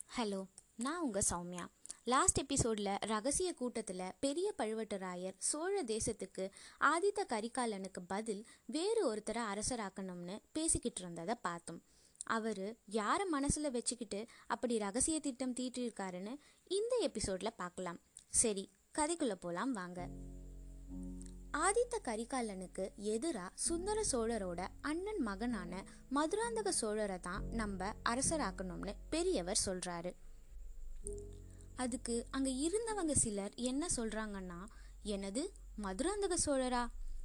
hello நான் உங்கள் Soumya last எபிசோடில் ரகசிய கூட்டத்தில் பெரிய பழுவட்டராயர் சோழ தேசத்துக்கு ஆதித்த கரிகாலனுக்கு பதில் வேறு ஒருத்தரை அரசராக்கணும்னு பேசிக்கிட்டு இருந்ததை பார்த்தோம் அவர் யாரை மனசில் வச்சுக்கிட்டு அப்படி ரகசிய திட்டம் தீட்டிருக்காருன்னு இந்த எபிசோடில் பார்க்கலாம் சரி கதைக்குள்ளே போகலாம் வாங்க ஆதித்த கரிகாலனுக்கு எதிரா சுந்தர சோழரோட அண்ணன் மகனான மதுராந்தக சோழரை தான் நம்ம அரசராக்கணும்னு பெரியவர் சொல்றாரு அதுக்கு அங்க இருந்தவங்க சிலர் என்ன சொல்றாங்கன்னா எனது மதுராந்தக சோழரா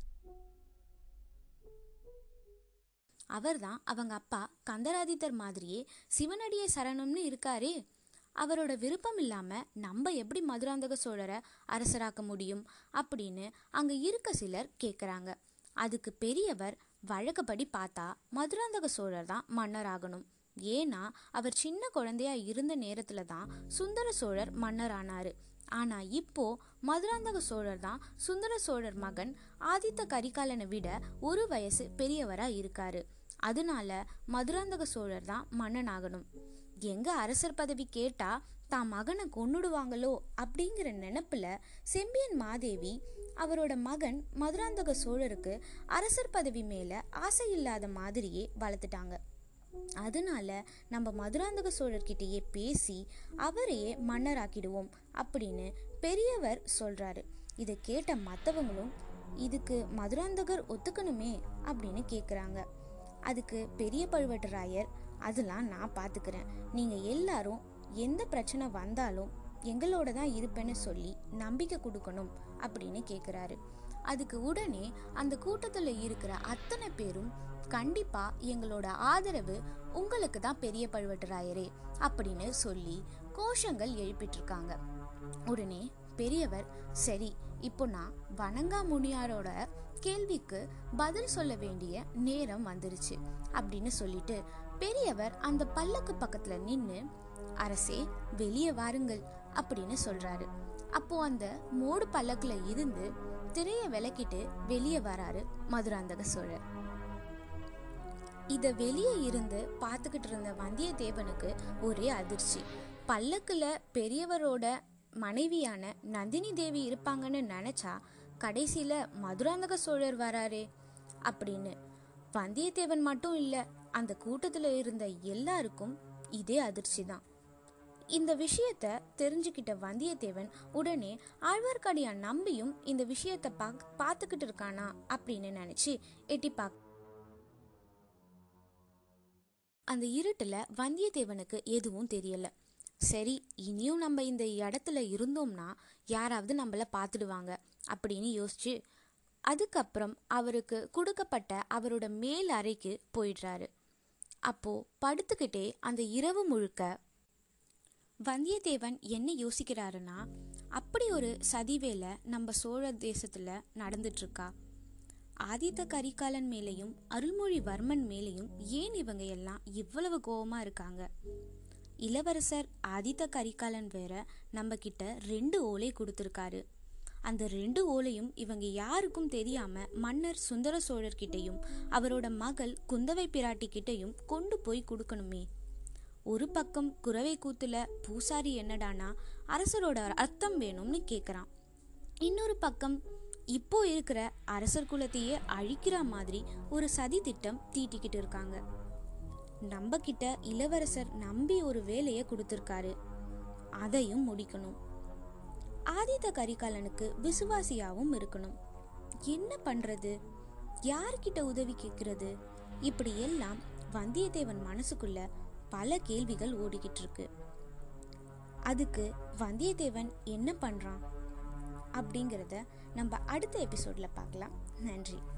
அவர்தான் அவங்க அப்பா கந்தராதித்தர் மாதிரியே சிவனடியை சரணம்னு இருக்காரே அவரோட விருப்பம் இல்லாம நம்ம எப்படி மதுராந்தக சோழரை அரசராக்க முடியும் அப்படின்னு அங்க இருக்க சிலர் கேக்குறாங்க அதுக்கு பெரியவர் வழக்கப்படி பார்த்தா மதுராந்தக சோழர் தான் மன்னராகணும் ஏன்னா அவர் சின்ன குழந்தையா இருந்த நேரத்துல தான் சுந்தர சோழர் மன்னரானாரு ஆனா இப்போ மதுராந்தக சோழர் தான் சுந்தர சோழர் மகன் ஆதித்த கரிகாலனை விட ஒரு வயசு பெரியவரா இருக்காரு அதனால மதுராந்தக சோழர் தான் மன்னனாகணும் எங்க அரசர் பதவி கேட்டா தான் மகனை கொன்னுடுவாங்களோ அப்படிங்கிற நினப்புல செம்பியன் மாதேவி அவரோட மகன் மதுராந்தக சோழருக்கு அரசர் பதவி மேல ஆசை இல்லாத மாதிரியே வளர்த்துட்டாங்க அதனால நம்ம மதுராந்தக சோழர்கிட்டயே பேசி அவரையே மன்னராக்கிடுவோம் அப்படின்னு பெரியவர் சொல்றாரு இதை கேட்ட மற்றவங்களும் இதுக்கு மதுராந்தகர் ஒத்துக்கணுமே அப்படின்னு கேட்குறாங்க அதுக்கு பெரிய பழுவட்டராயர் அதெல்லாம் நான் பார்த்துக்கிறேன் நீங்கள் எல்லாரும் எந்த பிரச்சனை வந்தாலும் எங்களோட தான் இருப்பேன்னு சொல்லி நம்பிக்கை கொடுக்கணும் அப்படின்னு கேட்குறாரு அதுக்கு உடனே அந்த கூட்டத்தில் இருக்கிற அத்தனை பேரும் கண்டிப்பா எங்களோட ஆதரவு உங்களுக்கு தான் பெரிய பழுவட்டராயரே அப்படின்னு சொல்லி கோஷங்கள் எழுப்பிட்டு இருக்காங்க உடனே பெரியவர் சரி இப்போ நான் வணங்கா முனியாரோட கேள்விக்கு பதில் சொல்ல வேண்டிய நேரம் வந்துருச்சு அப்படின்னு சொல்லிட்டு பெரியவர் அந்த பல்லக்கு பக்கத்துல நின்னு அரசே வெளியே வாருங்கள் அப்படின்னு சொல்றாரு அப்போ அந்த மோடு பல்லக்குல இருந்து திரைய விளக்கிட்டு வெளியே வராரு மதுராந்தக சோழர் இத வெளியே இருந்து பார்த்துக்கிட்டு இருந்த வந்தியத்தேவனுக்கு ஒரே அதிர்ச்சி பல்லக்குல பெரியவரோட மனைவியான நந்தினி தேவி இருப்பாங்கன்னு நினைச்சா கடைசியில மதுராந்தக சோழர் வராரே அப்படின்னு வந்தியத்தேவன் மட்டும் இல்ல அந்த கூட்டத்துல இருந்த எல்லாருக்கும் இதே அதிர்ச்சி தான் இந்த விஷயத்த தெரிஞ்சுக்கிட்ட வந்தியத்தேவன் உடனே ஆழ்வார்க்கடியான் நம்பியும் இந்த விஷயத்த பாக் பார்த்துக்கிட்டு இருக்கானா அப்படின்னு நினைச்சு எட்டி பாக் அந்த இருட்டுல வந்தியத்தேவனுக்கு எதுவும் தெரியல சரி இனியும் நம்ம இந்த இடத்துல இருந்தோம்னா யாராவது நம்மள பார்த்துடுவாங்க அப்படின்னு யோசிச்சு அதுக்கப்புறம் அவருக்கு கொடுக்கப்பட்ட அவரோட மேல் அறைக்கு போயிடுறாரு அப்போ படுத்துக்கிட்டே அந்த இரவு முழுக்க வந்தியத்தேவன் என்ன யோசிக்கிறாருன்னா அப்படி ஒரு சதிவேலை நம்ம சோழ தேசத்துல நடந்துட்டு இருக்கா ஆதித்த கரிகாலன் மேலேயும் அருள்மொழிவர்மன் மேலேயும் ஏன் இவங்க எல்லாம் இவ்வளவு கோவமா இருக்காங்க இளவரசர் ஆதித்த கரிகாலன் வேற நம்ம கிட்ட ரெண்டு ஓலை கொடுத்துருக்காரு அந்த ரெண்டு ஓலையும் இவங்க யாருக்கும் தெரியாம மன்னர் சுந்தர சோழர்கிட்டையும் அவரோட மகள் குந்தவை பிராட்டி கிட்டையும் கொண்டு போய் கொடுக்கணுமே ஒரு பக்கம் குறவை கூத்துல பூசாரி என்னடானா அரசரோட அர்த்தம் வேணும்னு கேக்குறான் இன்னொரு பக்கம் இப்போ இருக்கிற அரசர் குலத்தையே அழிக்கிற மாதிரி ஒரு சதி திட்டம் தீட்டிக்கிட்டு இருக்காங்க நம்ம கிட்ட இளவரசர் நம்பி ஒரு வேலையை கொடுத்துருக்காரு அதையும் முடிக்கணும் ஆதித்த கரிகாலனுக்கு விசுவாசியாவும் இருக்கணும் என்ன பண்றது யார்கிட்ட உதவி கேட்கறது இப்படி எல்லாம் வந்தியத்தேவன் மனசுக்குள்ள பல கேள்விகள் ஓடிக்கிட்டு இருக்கு அதுக்கு வந்தியத்தேவன் என்ன பண்றான் அப்படிங்கிறத நம்ம அடுத்த எபிசோட்ல பார்க்கலாம் நன்றி